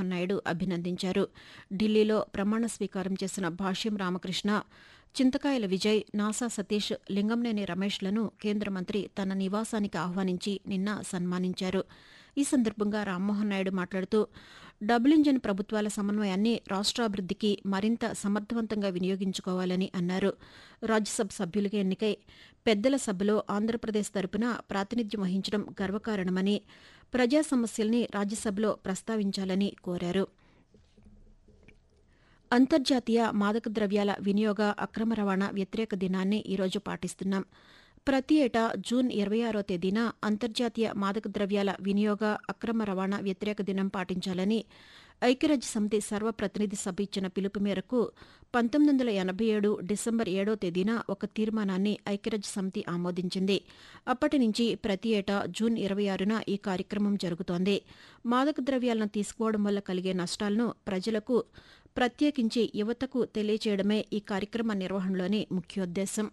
రామ్మోహన్ నాయుడు అభినందించారు ఢిల్లీలో ప్రమాణ స్వీకారం చేసిన భాష్యం రామకృష్ణ చింతకాయల విజయ్ నాసా సతీష్ లింగంనేని రమేష్లను కేంద్ర మంత్రి తన నివాసానికి ఆహ్వానించి నిన్న సన్మానించారు ఈ సందర్భంగా రామ్మోహన్ నాయుడు మాట్లాడుతూ డబుల్ ఇంజన్ ప్రభుత్వాల సమన్వయాన్ని రాష్ట్రాభివృద్ధికి మరింత సమర్థవంతంగా వినియోగించుకోవాలని అన్నారు రాజ్యసభ సభ్యులుగా ఎన్నికై పెద్దల సభలో ఆంధ్రప్రదేశ్ తరపున ప్రాతినిధ్యం వహించడం గర్వకారణమని ప్రజా సమస్యల్ని రాజ్యసభలో ప్రస్తావించాలని కోరారు అంతర్జాతీయ మాదక ద్రవ్యాల వినియోగ అక్రమ రవాణా వ్యతిరేక దినాన్ని ఈరోజు పాటిస్తున్నాం ప్రతి ఏటా జూన్ ఇరవై ఆరో తేదీన అంతర్జాతీయ మాదక ద్రవ్యాల వినియోగ అక్రమ రవాణా వ్యతిరేక దినం పాటించాలని ఐక్యరాజ్య సమితి సర్వప్రతినిధి సభ ఇచ్చిన పిలుపు మేరకు పంతొమ్మిది వందల ఎనభై ఏడు డిసెంబర్ ఏడో తేదీన ఒక తీర్మానాన్ని ఐక్యరాజ్య సమితి ఆమోదించింది అప్పటి నుంచి ప్రతి ఏటా జూన్ ఇరవై ఆరున ఈ కార్యక్రమం జరుగుతోంది మాదక ద్రవ్యాలను తీసుకోవడం వల్ల కలిగే నష్టాలను ప్రజలకు ప్రత్యేకించి యువతకు తెలియచేయడమే ఈ కార్యక్రమ నిర్వహణలోని ముఖ్యోద్దేశం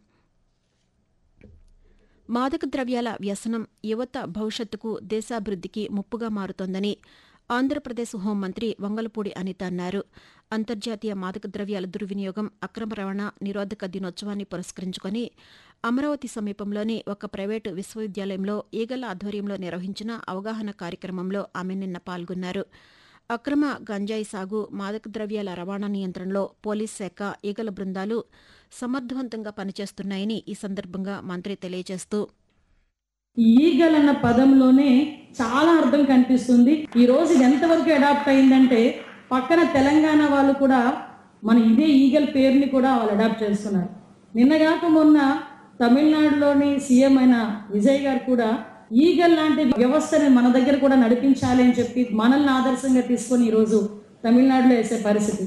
మాదక ద్రవ్యాల వ్యసనం యువత భవిష్యత్తుకు దేశాభివృద్ధికి ముప్పుగా మారుతోందని ఆంధ్రప్రదేశ్ హోంమంత్రి వంగలపూడి అనిత అన్నారు అంతర్జాతీయ మాదక ద్రవ్యాల దుర్వినియోగం అక్రమ రవాణా నిరోధక దినోత్సవాన్ని పురస్కరించుకుని అమరావతి సమీపంలోని ఒక ప్రైవేటు విశ్వవిద్యాలయంలో ఈగల ఆధ్వర్యంలో నిర్వహించిన అవగాహన కార్యక్రమంలో ఆమె నిన్న పాల్గొన్నారు అక్రమ గంజాయి సాగు మాదక ద్రవ్యాల రవాణా నియంత్రణలో పోలీస్ శాఖ ఈగల బృందాలు సమర్థవంతంగా పనిచేస్తున్నాయని ఈ సందర్భంగా మంత్రి తెలియజేస్తూ ఈగల్ అన్న పదంలోనే చాలా అర్థం కనిపిస్తుంది ఈ రోజు ఇది ఎంతవరకు అడాప్ట్ అయిందంటే పక్కన తెలంగాణ వాళ్ళు కూడా మన ఇదే ఈగల్ పేరుని కూడా వాళ్ళు అడాప్ట్ చేస్తున్నారు నిన్నగాక మొన్న తమిళనాడులోని సీఎం అయిన విజయ్ గారు కూడా ఈగల్ లాంటి వ్యవస్థని మన దగ్గర కూడా నడిపించాలి అని చెప్పి మనల్ని ఆదర్శంగా తీసుకొని ఈరోజు తమిళనాడులో వేసే పరిస్థితి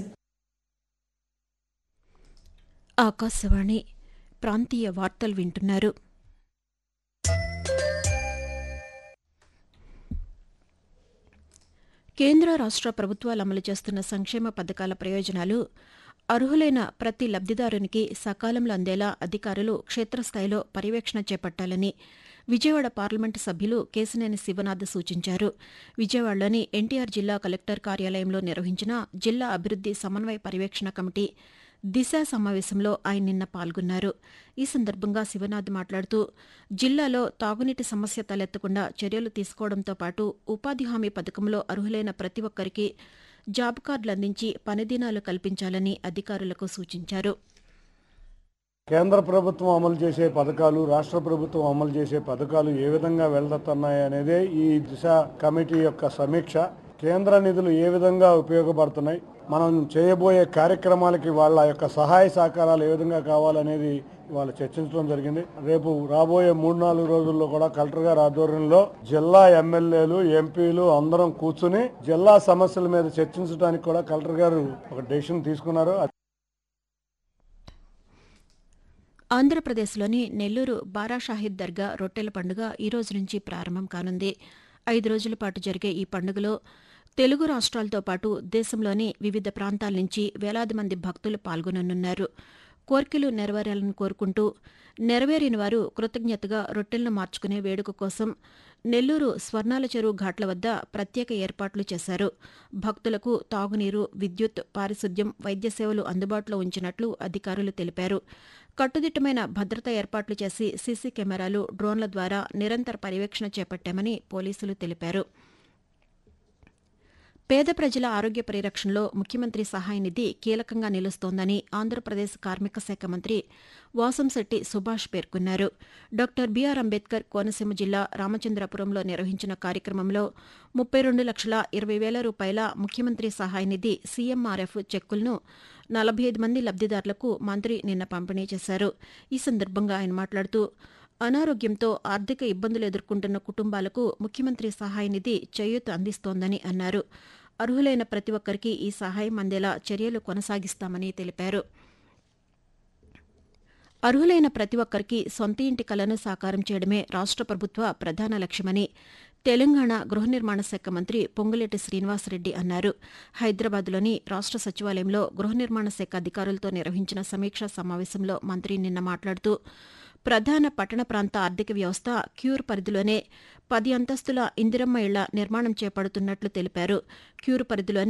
ఆకాశవాణి ప్రాంతీయ వార్తలు వింటున్నారు కేంద్ర రాష్ట్ర ప్రభుత్వాలు అమలు చేస్తున్న సంక్షేమ పథకాల ప్రయోజనాలు అర్హులైన ప్రతి లబ్దిదారునికి సకాలంలో అందేలా అధికారులు క్షేత్రస్థాయిలో పర్యవేక్షణ చేపట్టాలని విజయవాడ పార్లమెంటు సభ్యులు కేశినేని శివనాథ్ సూచించారు విజయవాడలోని ఎన్టీఆర్ జిల్లా కలెక్టర్ కార్యాలయంలో నిర్వహించిన జిల్లా అభివృద్ది సమన్వయ పర్యవేక్షణ కమిటీ దిశ సమావేశంలో ఆయన నిన్న పాల్గొన్నారు ఈ సందర్భంగా శివనాథ్ మాట్లాడుతూ జిల్లాలో తాగునీటి సమస్య తలెత్తకుండా చర్యలు తీసుకోవడంతో పాటు ఉపాధి హామీ పథకంలో అర్హులైన ప్రతి ఒక్కరికి జాబ్ కార్డులు అందించి పనిదినాలు కల్పించాలని అధికారులకు సూచించారు కేంద్ర ప్రభుత్వం అమలు చేసే పథకాలు రాష్ట్ర ప్రభుత్వం అమలు చేసే పథకాలు ఏ విధంగా వెళ్తున్నాయి అనేదే ఈ దిశ కమిటీ యొక్క సమీక్ష కేంద్ర నిధులు ఏ విధంగా ఉపయోగపడుతున్నాయి మనం చేయబోయే కార్యక్రమాలకి వాళ్ళ యొక్క సహాయ సహకారాలు ఏ విధంగా కావాలనేది ఇవాళ చర్చించడం జరిగింది రేపు రాబోయే మూడు నాలుగు రోజుల్లో కూడా కలెక్టర్ గారి ఆధ్వర్యంలో జిల్లా ఎమ్మెల్యేలు ఎంపీలు అందరం కూర్చుని జిల్లా సమస్యల మీద చర్చించడానికి కూడా కలెక్టర్ గారు ఒక డెసిషన్ తీసుకున్నారు ఆంధ్రప్రదేశ్లోని నెల్లూరు బారాషాహిద్ దర్గా రొట్టెల పండుగ ఈ రోజు నుంచి ప్రారంభం కానుంది ఐదు రోజుల పాటు జరిగే ఈ పండుగలో తెలుగు రాష్ట్రాలతో పాటు దేశంలోని వివిధ ప్రాంతాల నుంచి వేలాది మంది భక్తులు పాల్గొననున్నారు కోర్కెలు నెరవేరాలని కోరుకుంటూ నెరవేరిన వారు కృతజ్ఞతగా రొట్టెలను మార్చుకునే వేడుక కోసం నెల్లూరు స్వర్ణాల చెరువు ఘాట్ల వద్ద ప్రత్యేక ఏర్పాట్లు చేశారు భక్తులకు తాగునీరు విద్యుత్ పారిశుద్ధ్యం వైద్య సేవలు అందుబాటులో ఉంచినట్లు అధికారులు తెలిపారు కట్టుదిట్టమైన భద్రతా ఏర్పాట్లు చేసి సీసీ కెమెరాలు డ్రోన్ల ద్వారా నిరంతర పర్యవేక్షణ చేపట్టామని పోలీసులు తెలిపారు పేద ప్రజల ఆరోగ్య పరిరక్షణలో ముఖ్యమంత్రి సహాయ నిధి కీలకంగా నిలుస్తోందని ఆంధ్రప్రదేశ్ కార్మిక శాఖ మంత్రి వాసంశెట్టి సుభాష్ పేర్కొన్నారు డాక్టర్ బీఆర్ అంబేద్కర్ కోనసీమ జిల్లా రామచంద్రపురంలో నిర్వహించిన కార్యక్రమంలో ముప్పై రెండు లక్షల ఇరవై వేల రూపాయల ముఖ్యమంత్రి సహాయ నిధి సీఎంఆర్ఎఫ్ చెక్కులను నలభై ఐదు మంది లబ్దిదారులకు మంత్రి నిన్న పంపిణీ చేశారు ఈ సందర్భంగా ఆయన మాట్లాడుతూ అనారోగ్యంతో ఆర్థిక ఇబ్బందులు ఎదుర్కొంటున్న కుటుంబాలకు ముఖ్యమంత్రి సహాయ నిధి చేయూత అందిస్తోందని అన్నారు అర్హులైన ప్రతి ఒక్కరికి ఈ సహాయం అందేలా చర్యలు కొనసాగిస్తామని తెలిపారు అర్హులైన ప్రతి ఒక్కరికి సొంత ఇంటి కలను సాకారం చేయడమే రాష్ట్ర ప్రభుత్వ ప్రధాన లక్ష్యమని తెలంగాణ గృహ నిర్మాణ శాఖ మంత్రి పొంగులేటి శ్రీనివాసరెడ్డి అన్నారు హైదరాబాద్లోని రాష్ట్ర సచివాలయంలో గృహ నిర్మాణ శాఖ అధికారులతో నిర్వహించిన సమీక్షా సమావేశంలో మంత్రి నిన్న మాట్లాడుతూ ప్రధాన పట్టణ ప్రాంత ఆర్థిక వ్యవస్థ క్యూర్ పరిధిలోనే పది అంతస్తుల ఇందిరమ్మ ఇళ్ల నిర్మాణం చేపడుతున్నట్లు తెలిపారు క్యూర్ పరిధిలోని